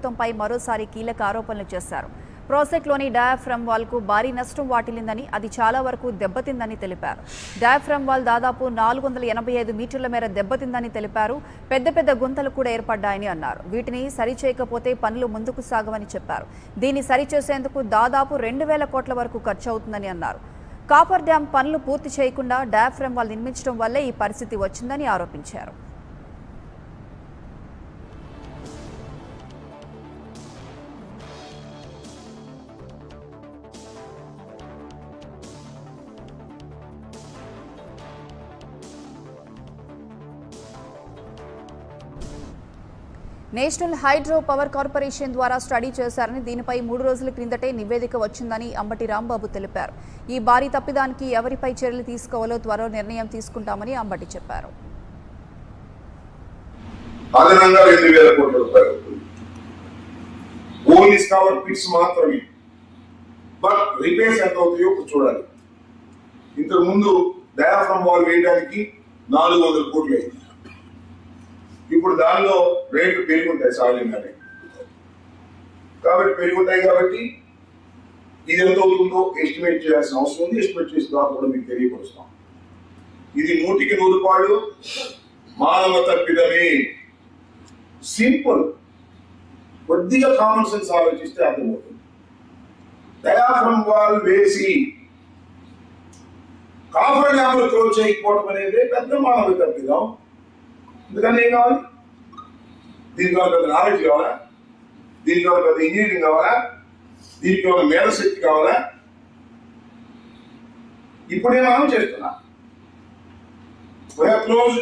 ప్రభుత్వంపై మరోసారి కీలక ఆరోపణలు చేశారు ప్రాజెక్టులోని డయాఫ్రమ్ వాల్కు భారీ నష్టం వాటిల్లిందని అది చాలా వరకు దెబ్బతిందని తెలిపారు డయాఫ్రమ్ వాల్ దాదాపు నాలుగు వందల ఎనభై ఐదు మీటర్ల మేర దెబ్బతిందని తెలిపారు పెద్ద పెద్ద గుంతలు కూడా ఏర్పడ్డాయని అన్నారు వీటిని సరిచేయకపోతే పనులు ముందుకు సాగవని చెప్పారు దీన్ని సరిచేసేందుకు దాదాపు రెండు వేల కోట్ల వరకు ఖర్చు అవుతుందని అన్నారు కాపర్ డ్యాం పనులు పూర్తి చేయకుండా డయాఫ్రమ్ వాల్ నిర్మించడం వల్లే ఈ పరిస్థితి వచ్చిందని ఆరోపించారు నేషనల్ హైడ్రో పవర్ కార్పొరేషన్ ద్వారా స్టడీ చేశారని దీనిపై మూడు రోజుల క్రిందటే నివేదిక వచ్చిందని అంబటి రాంబాబు తెలిపారు ఈ భారీ తప్పిదానికి ఎవరిపై చర్యలు తీసుకోవాలో త్వరలో నిర్ణయం తీసుకుంటామని అంబటి చెప్పారు అదనంగా రెండు వేల కోట్ల రూపాయలు ఓన్లీ స్కవర్ పిట్స్ మాత్రమే బట్ రిపేర్స్ ఎంత అవుతాయో ఇప్పుడు చూడాలి ఇంతకు ముందు డయాఫ్రమ్ వాల్ వేయడానికి నాలుగు వందల కోట్లు అయింది ఇప్పుడు దానిలో రేట్లు పెరుగుంటాయి సహజంగానే కాబట్టి పెరుగుంటాయి కాబట్టి ఇది ఎంత అవుతుందో ఎస్టిమేట్ చేయాల్సిన అవసరం ఉంది ఎస్టిమేట్ చేసిన తర్వాత కూడా మీకు తెలియపరుస్తాం ఇది నూటికి నూరు పాళ్ళు మానవ తప్పిదమే సింపుల్ కొద్దిగా కామన్ సెన్స్ ఆలోచిస్తే అర్థమవుతుంది డయాఫ్రమ్ వాల్ వేసి కాఫర్ డ్యాములు క్లోజ్ చేయకపోవడం అనేది పెద్ద మానవ తప్పిదం ఎందుకని ఏం కావాలి దీనికి ఏమైనా పెద్ద నాలెడ్జ్ కావాలా దీనికి ఏమైనా పెద్ద ఇంజనీరింగ్ కావాలా దీనికి ఏమైనా మేధశక్తి కావాలా ఇప్పుడే మనం చేస్తున్నా close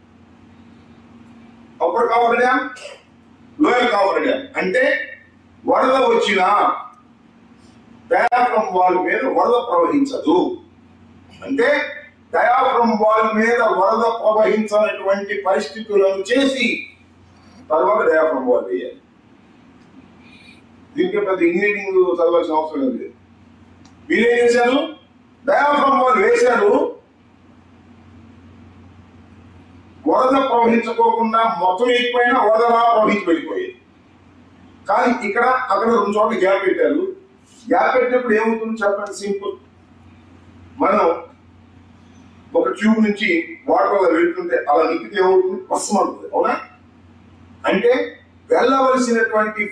upper coffer dam lower coffer dam అంటే వరద వచ్చిన డయాఫ్రమ్ వాల్ మీద వరద ప్రవహించదు అంటే డయాఫ్రమ్ వాల్ మీద వరద ప్రవహించినటువంటి పరిస్థితులను చేసి తర్వాత డయాఫ్రమ్ వాల్ వేయాలి దీనికి పెద్ద ఇంజనీరింగ్ చదవాల్సిన అవసరం లేదు వీరేం చేశారు డయాఫ్రమ్ వాల్ వేశారు వరద ప్రవహించుకోకుండా మొత్తం ఎక్కువైనా వరదలా ప్రవహించి వెళ్ళిపోయేది కానీ ఇక్కడ అక్కడ రెండు చోట్ల గ్యాప్ పెట్టారు గ్యాప్ పెట్టినప్పుడు ఏమవుతుంది చెప్పండి సింపుల్ మనం ఒక ట్యూబ్ నుంచి వాటర్ అలా వెళ్తుంటే అలా నింపితే ఏమవుతుంది భస్మం అవుతుంది అవునా అంటే వెళ్ళవలసినటువంటి